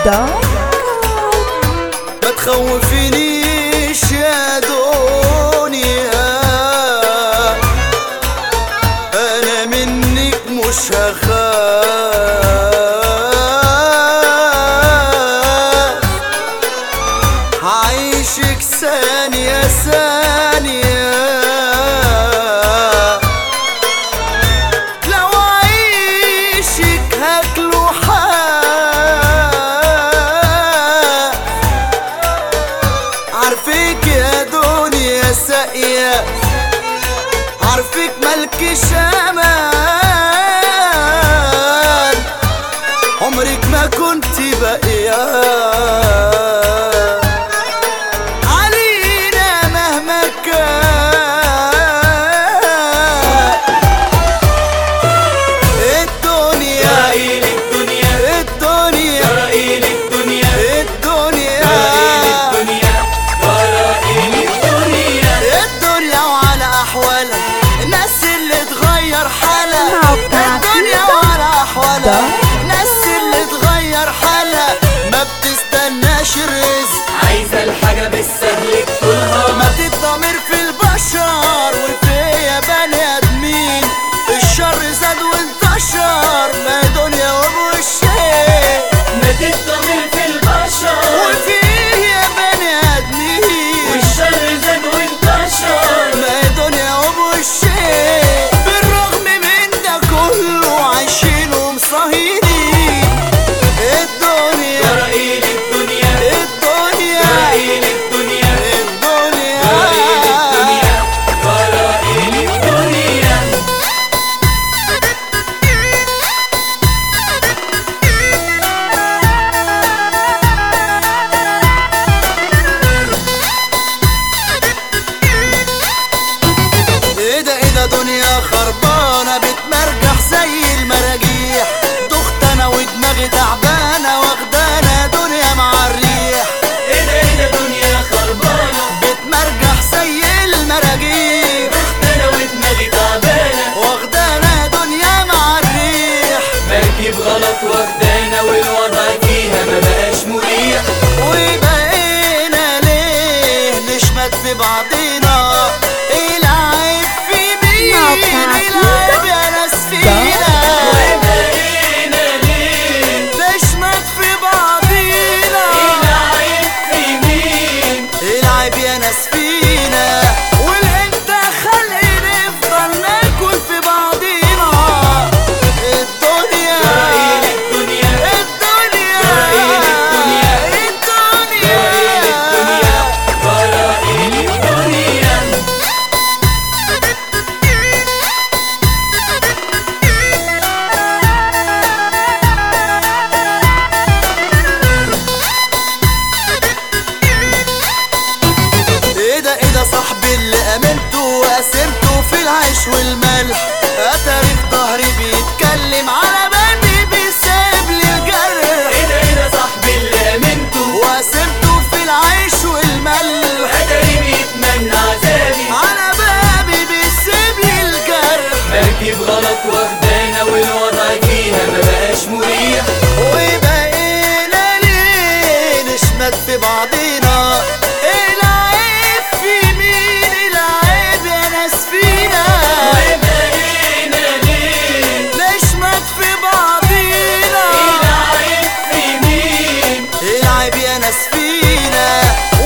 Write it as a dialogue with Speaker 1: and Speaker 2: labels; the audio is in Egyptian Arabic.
Speaker 1: دوت
Speaker 2: ما تخوفينيش يا دنيا انا منك مش هخاف هعيشك ثانية ثانية لو عيشك هاكله حاف عارفك يا دنيا ساقية عارفك ملك شمال عمرك ما كنت باقية علينا مهما كان الدنيا
Speaker 3: رائل الدنيا
Speaker 2: الدنيا
Speaker 3: رائل الدنيا
Speaker 2: الدنيا
Speaker 3: رائل الدنيا ورائل الدنيا
Speaker 2: الدنيا وعلى احوالها الناس اللي تغير حالها
Speaker 1: موقع
Speaker 2: الدنيا
Speaker 1: كده.
Speaker 2: وعلى احوالها
Speaker 1: ده.
Speaker 2: الناس اللي تغير حالها ما بتستناش الرزق
Speaker 3: عايزة الحاجة بالسهل تطولها
Speaker 2: ما الضمير في البشر وفيا بني ادمين الشر زاد وانتشر ما هي دنيا وبوشين
Speaker 3: ما تتضمر في البشر
Speaker 2: وفيا بني ادمين
Speaker 3: والشر زاد وانتشر
Speaker 2: ما هي دنيا وبوشين بالرغم من ده كله عايشين ومصهينين الدنيا
Speaker 3: رائل الدنيا
Speaker 2: الدنيا
Speaker 3: رائل الدنيا
Speaker 2: الدنيا
Speaker 3: رائل الدنيا ورائل الدنيا
Speaker 2: ايه ده ايه ده دنيا خربانه بتمرجح زي المراجيح دخت انا ودماغي تعبانه واخدانا دنيا مع الريح
Speaker 3: ايه ده ايه ده دنيا خربانة
Speaker 2: بتمرجح زي المراجيح
Speaker 3: انا ودماغي تعبانة
Speaker 2: واخدانا دنيا مع الريح
Speaker 3: مركب غلط واخدانا والوضع فيها ما بقاش مريح
Speaker 2: وبقينا ليه نشمت في بعضينا العيب في مين
Speaker 1: موقع
Speaker 2: العيب يا ناس فينا
Speaker 3: وبقينا ليه
Speaker 2: نشمت في بعضينا
Speaker 3: العيب في مين
Speaker 2: العيب يا ناس فينا والانت خلق نفضل ناكل في بعضينا الدنيا
Speaker 3: رائل الدنيا
Speaker 2: الدنيا
Speaker 3: رائل الدنيا.
Speaker 2: الدنيا
Speaker 3: رائل الدنيا ورائل الدنيا
Speaker 2: ايه ده ايه ده صاحبي اللي امنته وقسمته في العيش والملح اتاري في ظهري بيتكلم على بابي بيسيب لي الجرح
Speaker 3: ايه ده ايه ده صاحبي اللي امنته
Speaker 2: وقسمته في العيش والملح
Speaker 3: اتاري بيتمنى عذابي
Speaker 2: على بابي بيسيب لي الجرح
Speaker 3: مركب غلط واخدانا والوضع فيها ما بقاش مريح
Speaker 2: وبقينا ليه نشمت في بعضينا العيب في مين العيب يا ناس فينا
Speaker 3: وبقينا ليه
Speaker 2: نشمت في بعضينا
Speaker 3: العيب في مين
Speaker 2: العيب يا ناس فينا